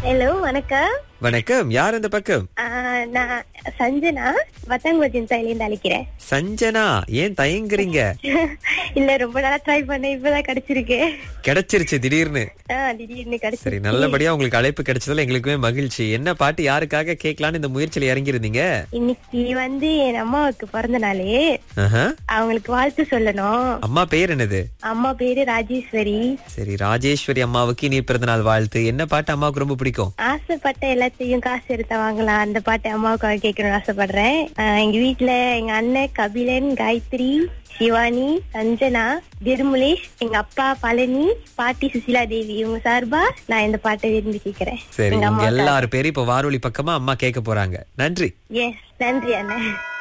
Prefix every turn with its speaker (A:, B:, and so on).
A: Hello வணக்கம்
B: வணக்கம் யார் இந்த பக்கம்
A: ஆ, நான் சஞ்சனா வத்தங்குளத்தின் சைலேருந்து அழைக்கிறேன்
B: சஞ்சனா ஏன் தயங்குறீங்க
A: இல்ல ரொம்ப நாளா ட்ரை பண்ணேன் இப்பதான் கிடைச்சிருக்கு
B: கிடைச்சிருச்சு திடீர்னு
A: ஆ, திடீர்னு
B: சரி
A: கிடைச்சிருக்கு
B: நல்லபடியா உங்களுக்கு அழைப்பு கிடைச்சதுல எங்களுக்குமே மகிழ்ச்சி என்ன பாட்டு யாருக்காக கேட்கலான்னு இந்த முயற்சியில இறங்கி இருந்தீங்க
A: இன்னைக்கு வந்து என் அம்மாவுக்கு பிறந்த நாளு
B: ஆஹா.
A: அவங்களுக்கு வாழ்த்து சொல்லணும்
B: அம்மா பேர் என்னது
A: அம்மா பேரு ராஜேஸ்வரி
B: சரி ராஜேஸ்வரி அம்மாவுக்கு இனி பிறந்தநாள் வாழ்த்து என்ன பாட்டு அம்மாவுக்கு ரொம்ப பிடிக்கும்
A: ஆசைப்பட்ட எல்லாத்தையும் காசு எடுத்த வாங்கலாம் அந்த பாட்டு அம்மாவுக்காக கேட்கணும்னு ஆசைப்படுறேன் ஆ, எங்க வீட்ல எங்க அண்ணன் கபிலன் காயத்ரி சிவானி சஞ்சனா திருமுலேஷ் எங்க அப்பா பழனி பாட்டி சுசிலா தேவி இவங்க சார்பா நான் இந்த பாட்டை விரும்பி கேட்கிறேன்
B: சரி
A: எங்க
B: உங்க
A: அம்மாவுக்காக.
B: எல்லாரும் பேரும் இப்ப வாரொலி பக்கமா அம்மா கேட்க போறாங்க நன்றி
A: எஸ் நன்றி அண்ணன்